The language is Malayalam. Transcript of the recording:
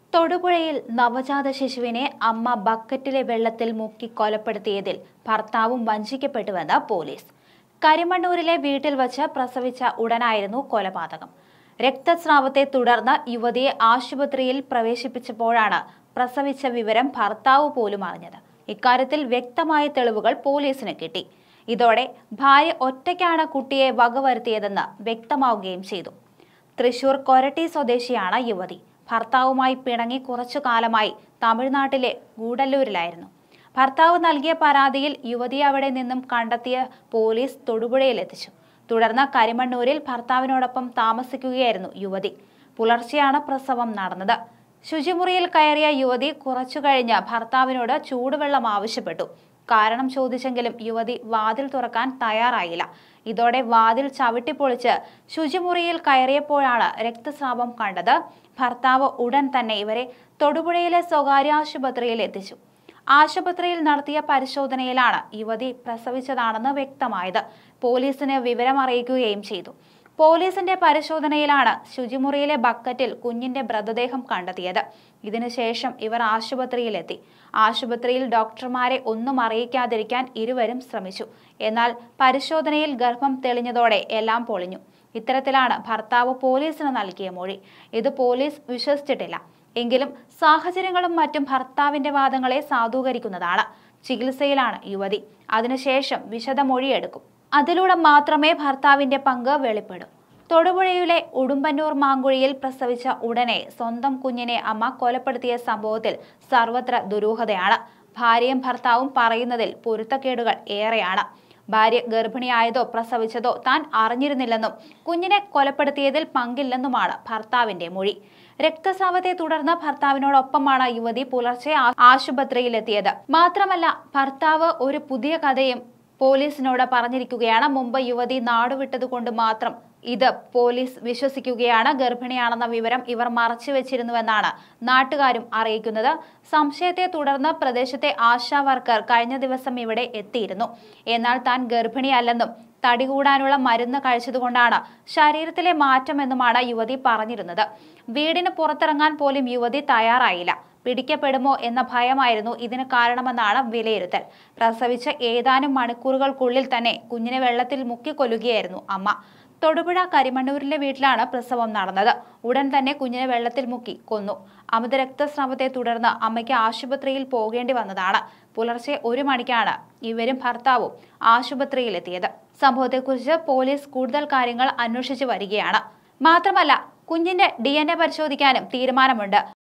തൊടുപുഴയിൽ നവജാത ശിശുവിനെ അമ്മ ബക്കറ്റിലെ വെള്ളത്തിൽ മുക്കി കൊലപ്പെടുത്തിയതിൽ ഭർത്താവും വഞ്ചിക്കപ്പെട്ടുവെന്ന് പോലീസ് കരിമണ്ണൂരിലെ വീട്ടിൽ വച്ച് പ്രസവിച്ച ഉടനായിരുന്നു കൊലപാതകം രക്തസ്രാവത്തെ തുടർന്ന് യുവതിയെ ആശുപത്രിയിൽ പ്രവേശിപ്പിച്ചപ്പോഴാണ് പ്രസവിച്ച വിവരം ഭർത്താവ് പോലും അറിഞ്ഞത് ഇക്കാര്യത്തിൽ വ്യക്തമായ തെളിവുകൾ പോലീസിന് കിട്ടി ഇതോടെ ഭാര്യ ഒറ്റയ്ക്കാണ് കുട്ടിയെ വകവരുത്തിയതെന്ന് വ്യക്തമാവുകയും ചെയ്തു തൃശൂർ കൊരട്ടി സ്വദേശിയാണ് യുവതി ഭർത്താവുമായി പിണങ്ങി കുറച്ചു കാലമായി തമിഴ്നാട്ടിലെ ഗൂഡല്ലൂരിലായിരുന്നു ഭർത്താവ് നൽകിയ പരാതിയിൽ യുവതിയെ അവിടെ നിന്നും കണ്ടെത്തിയ പോലീസ് തൊടുപുഴയിലെത്തിച്ചു തുടർന്ന് കരിമണ്ണൂരിൽ ഭർത്താവിനോടൊപ്പം താമസിക്കുകയായിരുന്നു യുവതി പുലർച്ചെയാണ് പ്രസവം നടന്നത് ശുചിമുറിയിൽ കയറിയ യുവതി കുറച്ചു കഴിഞ്ഞ് ഭർത്താവിനോട് ചൂടുവെള്ളം ആവശ്യപ്പെട്ടു കാരണം ചോദിച്ചെങ്കിലും യുവതി വാതിൽ തുറക്കാൻ തയ്യാറായില്ല ഇതോടെ വാതിൽ ചവിട്ടിപ്പൊളിച്ച് ശുചിമുറിയിൽ കയറിയപ്പോഴാണ് രക്തസ്രാവം കണ്ടത് ഭർത്താവ് ഉടൻ തന്നെ ഇവരെ തൊടുപുഴയിലെ സ്വകാര്യ ആശുപത്രിയിൽ എത്തിച്ചു ആശുപത്രിയിൽ നടത്തിയ പരിശോധനയിലാണ് യുവതി പ്രസവിച്ചതാണെന്ന് വ്യക്തമായത് പോലീസിന് വിവരം അറിയിക്കുകയും ചെയ്തു പോലീസിന്റെ പരിശോധനയിലാണ് ശുചിമുറിയിലെ ബക്കറ്റിൽ കുഞ്ഞിന്റെ മൃതദേഹം കണ്ടെത്തിയത് ഇതിനുശേഷം ഇവർ ആശുപത്രിയിലെത്തി ആശുപത്രിയിൽ ഡോക്ടർമാരെ ഒന്നും അറിയിക്കാതിരിക്കാൻ ഇരുവരും ശ്രമിച്ചു എന്നാൽ പരിശോധനയിൽ ഗർഭം തെളിഞ്ഞതോടെ എല്ലാം പൊളിഞ്ഞു ഇത്തരത്തിലാണ് ഭർത്താവ് പോലീസിന് നൽകിയ മൊഴി ഇത് പോലീസ് വിശ്വസിച്ചിട്ടില്ല എങ്കിലും സാഹചര്യങ്ങളും മറ്റും ഭർത്താവിന്റെ വാദങ്ങളെ സാധൂകരിക്കുന്നതാണ് ചികിത്സയിലാണ് യുവതി അതിനുശേഷം വിശദ മൊഴിയെടുക്കും അതിലൂടെ മാത്രമേ ഭർത്താവിന്റെ പങ്ക് വെളിപ്പെടൂ തൊടുപുഴയിലെ ഉടുമ്പന്നൂർ മാങ്കുഴിയിൽ പ്രസവിച്ച ഉടനെ സ്വന്തം കുഞ്ഞിനെ അമ്മ കൊലപ്പെടുത്തിയ സംഭവത്തിൽ സർവത്ര ദുരൂഹതയാണ് ഭാര്യയും ഭർത്താവും പറയുന്നതിൽ പൊരുത്തക്കേടുകൾ ഏറെയാണ് ഭാര്യ ഗർഭിണിയായതോ പ്രസവിച്ചതോ താൻ അറിഞ്ഞിരുന്നില്ലെന്നും കുഞ്ഞിനെ കൊലപ്പെടുത്തിയതിൽ പങ്കില്ലെന്നുമാണ് ഭർത്താവിന്റെ മൊഴി രക്തസ്രാവത്തെ തുടർന്ന് ഭർത്താവിനോടൊപ്പമാണ് യുവതി പുലർച്ചെ ആ- ആശുപത്രിയിലെത്തിയത് മാത്രമല്ല ഭർത്താവ് ഒരു പുതിയ കഥയും പോലീസിനോട് പറഞ്ഞിരിക്കുകയാണ് മുമ്പ് യുവതി നാടുവിട്ടതുകൊണ്ട് മാത്രം ഇത് പോലീസ് വിശ്വസിക്കുകയാണ് ഗർഭിണിയാണെന്ന വിവരം ഇവർ മറച്ചുവെച്ചിരുന്നുവെന്നാണ് നാട്ടുകാരും അറിയിക്കുന്നത് സംശയത്തെ തുടർന്ന് പ്രദേശത്തെ ആശാ വർക്കർ കഴിഞ്ഞ ദിവസം ഇവിടെ എത്തിയിരുന്നു എന്നാൽ താൻ ഗർഭിണിയല്ലെന്നും തടി കൂടാനുള്ള മരുന്ന് കഴിച്ചതുകൊണ്ടാണ് ശരീരത്തിലെ മാറ്റമെന്നുമാണ് യുവതി പറഞ്ഞിരുന്നത് വീടിന് പുറത്തിറങ്ങാൻ പോലും യുവതി തയ്യാറായില്ല പിടിക്കപ്പെടുമോ എന്ന ഭയമായിരുന്നു ഇതിന് കാരണമെന്നാണ് വിലയിരുത്തൽ പ്രസവിച്ച ഏതാനും മണിക്കൂറുകൾക്കുള്ളിൽ തന്നെ കുഞ്ഞിനെ വെള്ളത്തിൽ മുക്കിക്കൊല്ലുകയായിരുന്നു അമ്മ തൊടുപുഴ കരിമണ്ണൂരിലെ വീട്ടിലാണ് പ്രസവം നടന്നത് ഉടൻ തന്നെ കുഞ്ഞിനെ വെള്ളത്തിൽ മുക്കി കൊന്നു അമിത രക്തസ്രാവത്തെ തുടർന്ന് അമ്മയ്ക്ക് ആശുപത്രിയിൽ പോകേണ്ടി വന്നതാണ് പുലർച്ചെ ഒരു മണിക്കാണ് ഇവരും ഭർത്താവും ആശുപത്രിയിലെത്തിയത് സംഭവത്തെക്കുറിച്ച് പോലീസ് കൂടുതൽ കാര്യങ്ങൾ അന്വേഷിച്ചു വരികയാണ് മാത്രമല്ല കുഞ്ഞിന്റെ ഡി പരിശോധിക്കാനും തീരുമാനമുണ്ട്